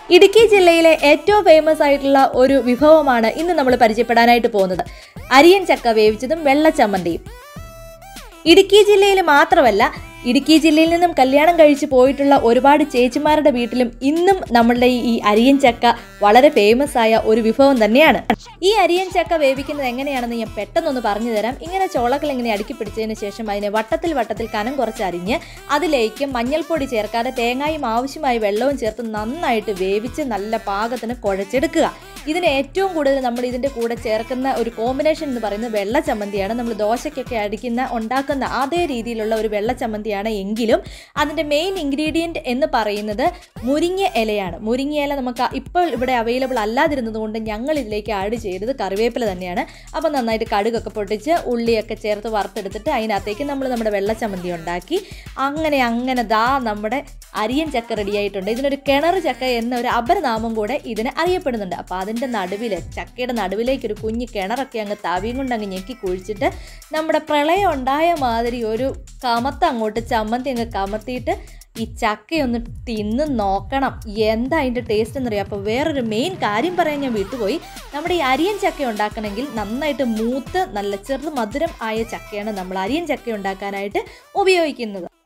ഇടുക്കി ജില്ലയിലെ ഏറ്റവും ഫേമസ് ആയിട്ടുള്ള ഒരു വിഭവമാണ് ഇന്ന് നമ്മൾ പരിചയപ്പെടാനായിട്ട് പോകുന്നത് അരിയൻ ചക്ക വേവിച്ചതും വെള്ളച്ചമ്മന്തിയും ഇടുക്കി ജില്ലയിൽ മാത്രമല്ല ഇടുക്കി ജില്ലയിൽ നിന്നും കല്യാണം കഴിച്ച് പോയിട്ടുള്ള ഒരുപാട് ചേച്ചിമാരുടെ വീട്ടിലും ഇന്നും നമ്മളുടെ ഈ അരിയൻ ചക്ക വളരെ ഫേമസ് ആയ ഒരു വിഭവം തന്നെയാണ് ഈ അരിയൻ ചക്ക വേവിക്കുന്നത് എങ്ങനെയാണെന്ന് ഞാൻ പെട്ടെന്നൊന്ന് പറഞ്ഞു തരാം ഇങ്ങനെ ചോളകൾ ഇങ്ങനെ അടുക്കി പിടിച്ചതിന് ശേഷം അതിനെ വട്ടത്തിൽ വട്ടത്തിൽ കനം കുറച്ച് അരിഞ്ഞ് അതിലേക്ക് മഞ്ഞൾപ്പൊടി ചേർക്കാതെ തേങ്ങയും ആവശ്യമായ വെള്ളവും ചേർത്ത് നന്നായിട്ട് വേവിച്ച് നല്ല പാകത്തിന് കുഴച്ചെടുക്കുക ഇതിന് ഏറ്റവും കൂടുതൽ നമ്മൾ ഇതിൻ്റെ കൂടെ ചേർക്കുന്ന ഒരു കോമ്പിനേഷൻ എന്ന് പറയുന്നത് വെള്ള ചമ്മന്തിയാണ് നമ്മൾ ദോശയ്ക്കൊക്കെ അടിക്കുന്ന ഉണ്ടാക്കുന്ന അതേ രീതിയിലുള്ള ഒരു വെള്ള ചമ്മന്തിയാണ് എങ്കിലും അതിൻ്റെ മെയിൻ ഇൻഗ്രീഡിയൻറ്റ് എന്ന് പറയുന്നത് മുരിങ്ങ ഇലയാണ് മുരിങ്ങ ഇല നമുക്ക് ഇപ്പോൾ ഇവിടെ അവൈലബിൾ അല്ലാതിരുന്നത് കൊണ്ട് ഞങ്ങൾ ഇതിലേക്ക് ആഡ് ചെയ്തത് കറിവേപ്പില തന്നെയാണ് അപ്പോൾ നന്നായിട്ട് കടുകൊക്കെ പൊട്ടിച്ച് ഉള്ളിയൊക്കെ ചേർത്ത് വറുത്തെടുത്തിട്ട് അതിനകത്തേക്ക് നമ്മൾ നമ്മുടെ വെള്ള ചമ്മന്തി ഉണ്ടാക്കി അങ്ങനെ അങ്ങനെ ദാ നമ്മുടെ അരിയൻ ചക്ക റെഡി ആയിട്ടുണ്ട് ഇതിനൊരു കിണർ ചക്ക എന്ന ഒരു അപരനാമം കൂടെ ഇതിന് അറിയപ്പെടുന്നുണ്ട് അപ്പോൾ അതിൻ്റെ നടുവിൽ ചക്കയുടെ നടുവിലേക്ക് ഒരു കുഞ്ഞ് കിണറൊക്കെ അങ്ങ് താവിയും കൊണ്ട് അങ്ങ് ഞെക്കി കുഴിച്ചിട്ട് നമ്മുടെ പ്രളയം ഉണ്ടായ മാതിരി ഒരു കമത്ത് അങ്ങോട്ട് ചമ്മന്തി അങ്ങ് കമത്തിയിട്ട് ഈ ചക്കയൊന്ന് തിന്ന് നോക്കണം എന്താ അതിൻ്റെ ടേസ്റ്റ് എന്നറിയാം അപ്പോൾ വേറൊരു മെയിൻ കാര്യം പറയാൻ ഞാൻ വിട്ടുപോയി നമ്മുടെ ഈ അരിയൻ ചക്ക ഉണ്ടാക്കണമെങ്കിൽ നന്നായിട്ട് മൂത്ത് നല്ല ചെറു മധുരം ആയ ചക്കയാണ് നമ്മൾ അരിയൻ ചക്ക ഉണ്ടാക്കാനായിട്ട് ഉപയോഗിക്കുന്നത്